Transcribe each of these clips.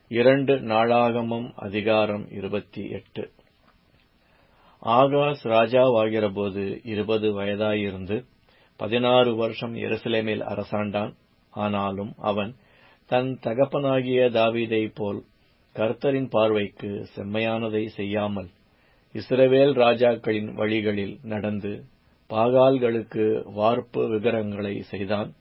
இரண்டு நாளாகமம் அதிகாரம் இருபத்தி எட்டு ஆகாஸ் ராஜாவாகிறபோது இருபது வயதாயிருந்து பதினாறு வருஷம் எருசலேமில் அரசாண்டான் ஆனாலும் அவன் தன் தகப்பனாகிய தாவீதைப் போல் கர்த்தரின் பார்வைக்கு செம்மையானதை செய்யாமல் இஸ்ரவேல் ராஜாக்களின் வழிகளில் நடந்து பாகால்களுக்கு வார்ப்பு விக்கிரகங்களை செய்தான்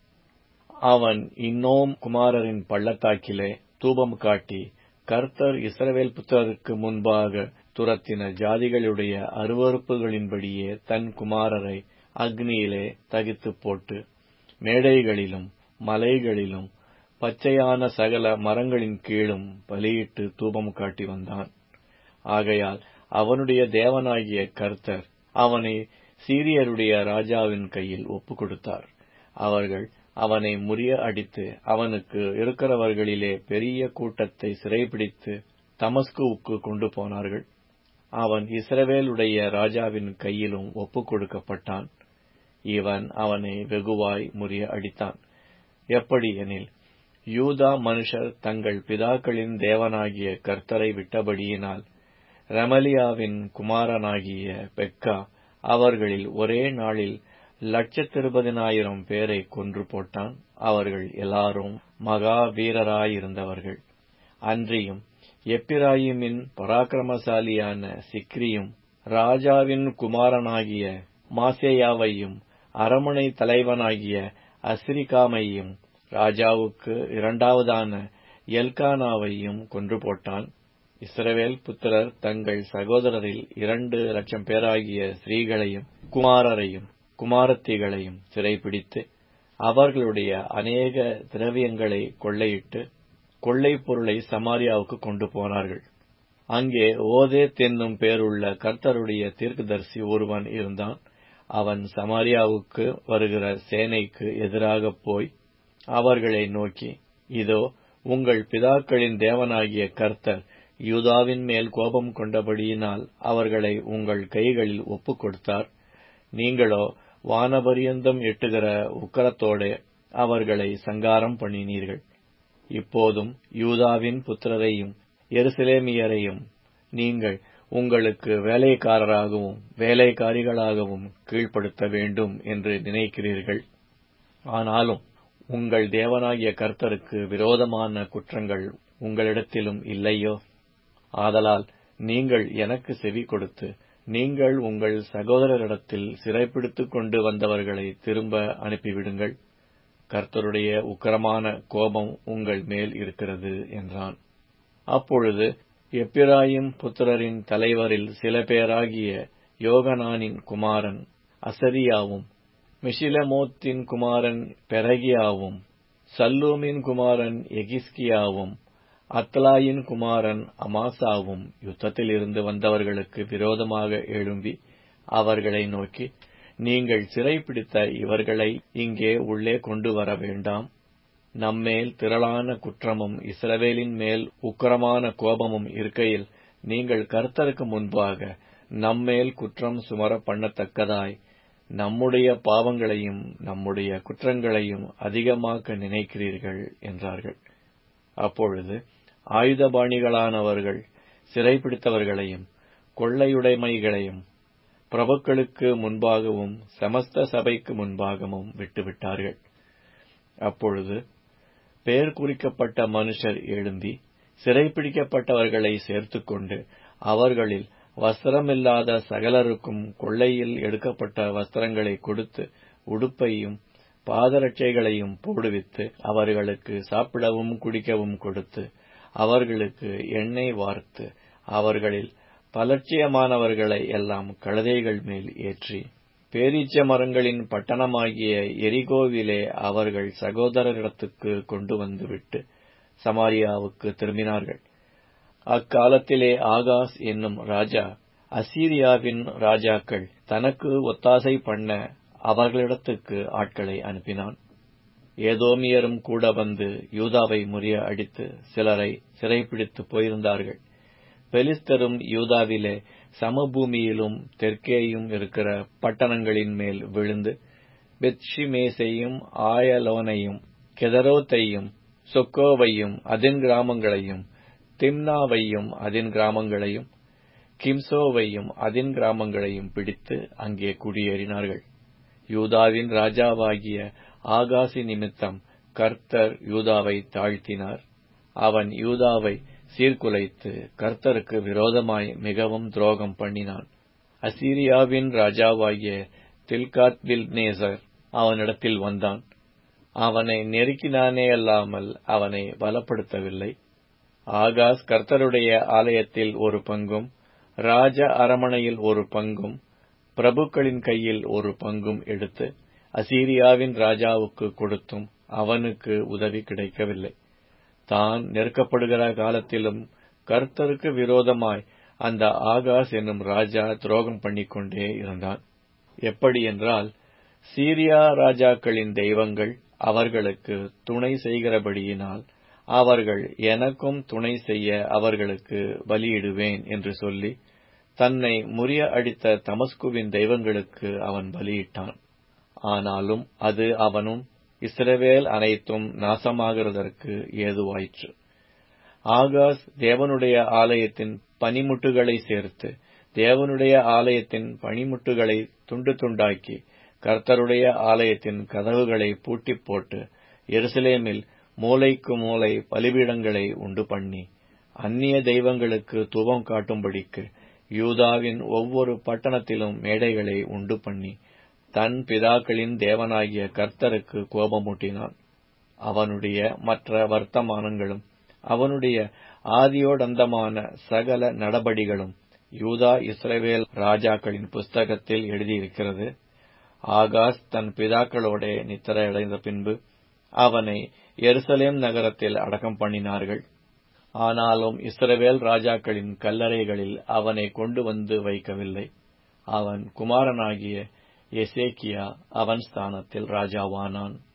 அவன் இன்னோம் குமாரரின் பள்ளத்தாக்கிலே தூபம் காட்டி கர்த்தர் இஸ்ரவேல் புத்திரருக்கு முன்பாக துரத்தின ஜாதிகளுடைய அருவறுப்புகளின்படியே தன் குமாரரை அக்னியிலே தகித்துப் போட்டு மேடைகளிலும் மலைகளிலும் பச்சையான சகல மரங்களின் கீழும் பலியிட்டு தூபம் காட்டி வந்தான் ஆகையால் அவனுடைய தேவனாகிய கர்த்தர் அவனை சீரியருடைய ராஜாவின் கையில் ஒப்புக் கொடுத்தார் அவர்கள் அவனை முறிய அடித்து அவனுக்கு இருக்கிறவர்களிலே பெரிய கூட்டத்தை சிறைபிடித்து தமஸ்குவுக்கு கொண்டு போனார்கள் அவன் இஸ்ரவேலுடைய ராஜாவின் கையிலும் ஒப்புக் கொடுக்கப்பட்டான் இவன் அவனை வெகுவாய் முறிய அடித்தான் எப்படி எனில் யூதா மனுஷர் தங்கள் பிதாக்களின் தேவனாகிய கர்த்தரை விட்டபடியினால் ரெமலியாவின் குமாரனாகிய பெக்கா அவர்களில் ஒரே நாளில் லட்சத்திருபதினாயிரம் பேரை கொன்று போட்டான் அவர்கள் எல்லாரும் மகா வீரராயிருந்தவர்கள் அன்றியும் எப்பிராயிமின் பராக்கிரமசாலியான சிக்ரியும் ராஜாவின் குமாரனாகிய மாசேயாவையும் அரமனை தலைவனாகிய அஸ்ரிகாமையும் ராஜாவுக்கு இரண்டாவதான எல்கானாவையும் கொன்று போட்டான் இஸ்ரவேல் புத்திரர் தங்கள் சகோதரரில் இரண்டு லட்சம் பேராகிய ஸ்திரீகளையும் குமாரரையும் குமாரத்திகளையும் சிறைபிடித்து அவர்களுடைய அநேக திரவியங்களை கொள்ளையிட்டு கொள்ளை பொருளை சமாரியாவுக்கு கொண்டு போனார்கள் அங்கே ஓதேத் என்னும் பேருள்ள கர்த்தருடைய தீர்க்கதரிசி ஒருவன் இருந்தான் அவன் சமாரியாவுக்கு வருகிற சேனைக்கு எதிராகப் போய் அவர்களை நோக்கி இதோ உங்கள் பிதாக்களின் தேவனாகிய கர்த்தர் யூதாவின் மேல் கோபம் கொண்டபடியினால் அவர்களை உங்கள் கைகளில் ஒப்புக் கொடுத்தார் நீங்களோ வானபரியந்தம் எட்டுகிற உக்கரத்தோடே அவர்களை சங்காரம் பண்ணினீர்கள் இப்போதும் யூதாவின் புத்திரரையும் எருசலேமியரையும் நீங்கள் உங்களுக்கு வேலைக்காரராகவும் வேலைக்காரிகளாகவும் கீழ்ப்படுத்த வேண்டும் என்று நினைக்கிறீர்கள் ஆனாலும் உங்கள் தேவனாகிய கர்த்தருக்கு விரோதமான குற்றங்கள் உங்களிடத்திலும் இல்லையோ ஆதலால் நீங்கள் எனக்கு செவி கொடுத்து நீங்கள் உங்கள் சகோதரரிடத்தில் சிறைப்பிடித்துக் கொண்டு வந்தவர்களை திரும்ப அனுப்பிவிடுங்கள் கர்த்தருடைய உக்கரமான கோபம் உங்கள் மேல் இருக்கிறது என்றான் அப்பொழுது எப்பிராயிம் புத்திரரின் தலைவரில் சில பேராகிய யோகனானின் குமாரன் அசரியாவும் மிஷிலமோத்தின் குமாரன் பெரகியாவும் சல்லூமின் குமாரன் எகிஸ்கியாவும் அத்லாயின் குமாரன் அமாசாவும் யுத்தத்தில் இருந்து வந்தவர்களுக்கு விரோதமாக எழும்பி அவர்களை நோக்கி நீங்கள் சிறைப்பிடித்த இவர்களை இங்கே உள்ளே கொண்டு வர வேண்டாம் நம்மேல் திரளான குற்றமும் இஸ்ரவேலின் மேல் உக்கரமான கோபமும் இருக்கையில் நீங்கள் கர்த்தருக்கு முன்பாக நம்மேல் குற்றம் சுமர பண்ணத்தக்கதாய் நம்முடைய பாவங்களையும் நம்முடைய குற்றங்களையும் அதிகமாக்க நினைக்கிறீர்கள் என்றார்கள் அப்பொழுது ஆயுதபாணிகளானவர்கள் சிறைப்பிடித்தவர்களையும் கொள்ளையுடைமைகளையும் பிரபுக்களுக்கு முன்பாகவும் சமஸ்த சபைக்கு முன்பாகவும் விட்டுவிட்டார்கள் அப்பொழுது பெயர் குறிக்கப்பட்ட மனுஷர் எழும்பி சிறைப்பிடிக்கப்பட்டவர்களை சேர்த்துக்கொண்டு அவர்களில் வஸ்திரமில்லாத சகலருக்கும் கொள்ளையில் எடுக்கப்பட்ட வஸ்திரங்களை கொடுத்து உடுப்பையும் பாதரட்சைகளையும் போடுவித்து அவர்களுக்கு சாப்பிடவும் குடிக்கவும் கொடுத்து அவர்களுக்கு எண்ணெய் வார்த்து அவர்களில் பலட்சியமானவர்களை எல்லாம் கழுதைகள் மேல் ஏற்றி பேரீச்ச மரங்களின் பட்டணமாகிய எரிகோவிலே அவர்கள் சகோதரரிடத்துக்கு கொண்டு வந்து விட்டு சமாரியாவுக்கு திரும்பினார்கள் அக்காலத்திலே ஆகாஸ் என்னும் ராஜா அசீரியாவின் ராஜாக்கள் தனக்கு ஒத்தாசை பண்ண அவர்களிடத்துக்கு ஆட்களை அனுப்பினான் ஏதோமியரும் கூட வந்து யூதாவை முறிய அடித்து சிலரை சிறைப்பிடித்து போயிருந்தார்கள் பெலிஸ்தரும் யூதாவிலே சமபூமியிலும் தெற்கேயும் இருக்கிற பட்டணங்களின் மேல் விழுந்து பெத்ஷிமேசையும் ஆயலோனையும் கெதரோத்தையும் சொக்கோவையும் அதன் கிராமங்களையும் திம்னாவையும் அதன் கிராமங்களையும் கிம்சோவையும் அதன் கிராமங்களையும் பிடித்து அங்கே குடியேறினார்கள் யூதாவின் ராஜாவாகிய ஆகாசி நிமித்தம் கர்த்தர் யூதாவை தாழ்த்தினார் அவன் யூதாவை சீர்குலைத்து கர்த்தருக்கு விரோதமாய் மிகவும் துரோகம் பண்ணினான் அசீரியாவின் ராஜாவாகிய தில்காத்பில்நேசர் அவனிடத்தில் வந்தான் அவனை நெருக்கினானே அல்லாமல் அவனை பலப்படுத்தவில்லை ஆகாஸ் கர்த்தருடைய ஆலயத்தில் ஒரு பங்கும் ராஜ அரமனையில் ஒரு பங்கும் பிரபுக்களின் கையில் ஒரு பங்கும் எடுத்து அசீரியாவின் ராஜாவுக்கு கொடுத்தும் அவனுக்கு உதவி கிடைக்கவில்லை தான் நெருக்கப்படுகிற காலத்திலும் கர்த்தருக்கு விரோதமாய் அந்த ஆகாஸ் என்னும் ராஜா துரோகம் பண்ணிக்கொண்டே இருந்தான் எப்படி என்றால் சீரியா ராஜாக்களின் தெய்வங்கள் அவர்களுக்கு துணை செய்கிறபடியினால் அவர்கள் எனக்கும் துணை செய்ய அவர்களுக்கு பலியிடுவேன் என்று சொல்லி தன்னை முறிய அடித்த தமஸ்குவின் தெய்வங்களுக்கு அவன் பலியிட்டான் ஆனாலும் அது அவனும் இஸ்ரவேல் அனைத்தும் நாசமாகிறதற்கு ஏதுவாயிற்று ஆகாஸ் தேவனுடைய ஆலயத்தின் பனிமுட்டுகளை சேர்த்து தேவனுடைய ஆலயத்தின் பனிமுட்டுகளை துண்டு துண்டாக்கி கர்த்தருடைய ஆலயத்தின் கதவுகளை பூட்டி போட்டு எருசலேமில் மூலைக்கு மூலை பலிபீடங்களை உண்டு பண்ணி அந்நிய தெய்வங்களுக்கு துவம் காட்டும்படிக்கு யூதாவின் ஒவ்வொரு பட்டணத்திலும் மேடைகளை உண்டு பண்ணி தன் பிதாக்களின் தேவனாகிய கர்த்தருக்கு கோபமூட்டினான் அவனுடைய மற்ற வர்த்தமானங்களும் அவனுடைய ஆதியோடந்தமான சகல நடபடிகளும் யூதா இஸ்ரவேல் ராஜாக்களின் புஸ்தகத்தில் எழுதியிருக்கிறது ஆகாஸ் தன் பிதாக்களோட நித்திரையடைந்த பின்பு அவனை எருசலேம் நகரத்தில் அடக்கம் பண்ணினார்கள் ஆனாலும் இஸ்ரவேல் ராஜாக்களின் கல்லறைகளில் அவனை கொண்டு வந்து வைக்கவில்லை அவன் குமாரனாகிய எசேக்கியா அவன் ஸ்தானத்தில் ராஜாவானான்